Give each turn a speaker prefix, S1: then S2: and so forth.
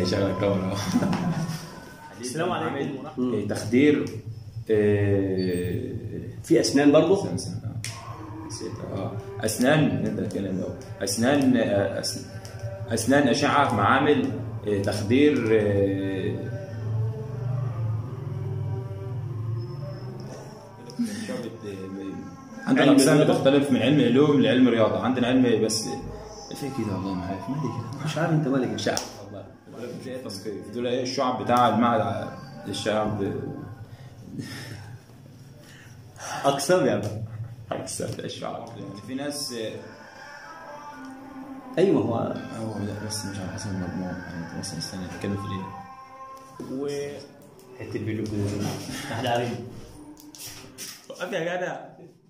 S1: شغل الكاميرا
S2: السلام عليكم ورحمه الله
S1: إيه، تخدير إيه،
S3: في اسنان برضه
S1: استنى استنى آه. نسيت اه اسنان نقدر نتكلم لو اسنان آه، أس- اسنان اشعه في معامل آه، تخدير آه، شعبة، آه، عندنا
S3: علم
S1: اقسام
S3: الرياضة؟
S1: بتختلف من علم العلوم لعلم الرياضه عندنا علم بس في كده والله ما عارف مالي كده
S3: مش عارف انت مالك
S1: شعب والله زي تصفيف دول ايه الشعب بتاع المعهد الشعب
S3: اقسام يا بابا
S1: اكثر الشعب يعني في ناس
S3: ايوه هو
S1: هو لا بس مش على حسب المجموع يعني انت مثلا استنى تتكلم في ايه
S2: و
S3: حته الفيديو كده
S2: احنا عارفين وقف يا جدع